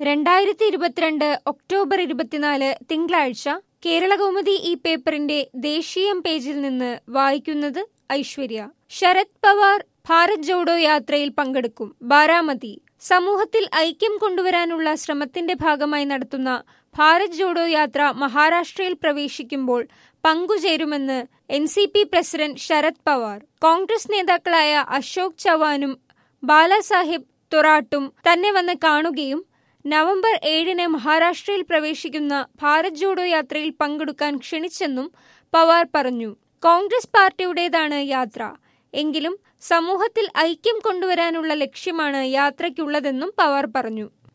രണ്ടായിരത്തി ഇരുപത്തിരണ്ട് ഒക്ടോബർ ഇരുപത്തിനാല് തിങ്കളാഴ്ച കേരളകൗമുദി ഈ പേപ്പറിന്റെ ദേശീയം പേജിൽ നിന്ന് വായിക്കുന്നത് ഐശ്വര്യ ശരത് പവാർ ഭാരത് ജോഡോ യാത്രയിൽ പങ്കെടുക്കും ബാരാമതി സമൂഹത്തിൽ ഐക്യം കൊണ്ടുവരാനുള്ള ശ്രമത്തിന്റെ ഭാഗമായി നടത്തുന്ന ഭാരത് ജോഡോ യാത്ര മഹാരാഷ്ട്രയിൽ പ്രവേശിക്കുമ്പോൾ പങ്കുചേരുമെന്ന് N C P president Sharad Pawar Congress നേതാക്കളായ അശോക് ചവാനും ബാലാസാഹിബ് തൊറാട്ടും തന്നെ വന്ന് കാണുകയും നവംബർ ഏഴിന് മഹാരാഷ്ട്രയിൽ പ്രവേശിക്കുന്ന ഭാരത് ജോഡോ യാത്രയിൽ പങ്കെടുക്കാൻ ക്ഷണിച്ചെന്നും പവാർ പറഞ്ഞു കോൺഗ്രസ് പാർട്ടിയുടേതാണ് യാത്ര എങ്കിലും സമൂഹത്തിൽ ഐക്യം കൊണ്ടുവരാനുള്ള ലക്ഷ്യമാണ് യാത്രയ്ക്കുള്ളതെന്നും പവാർ പറഞ്ഞു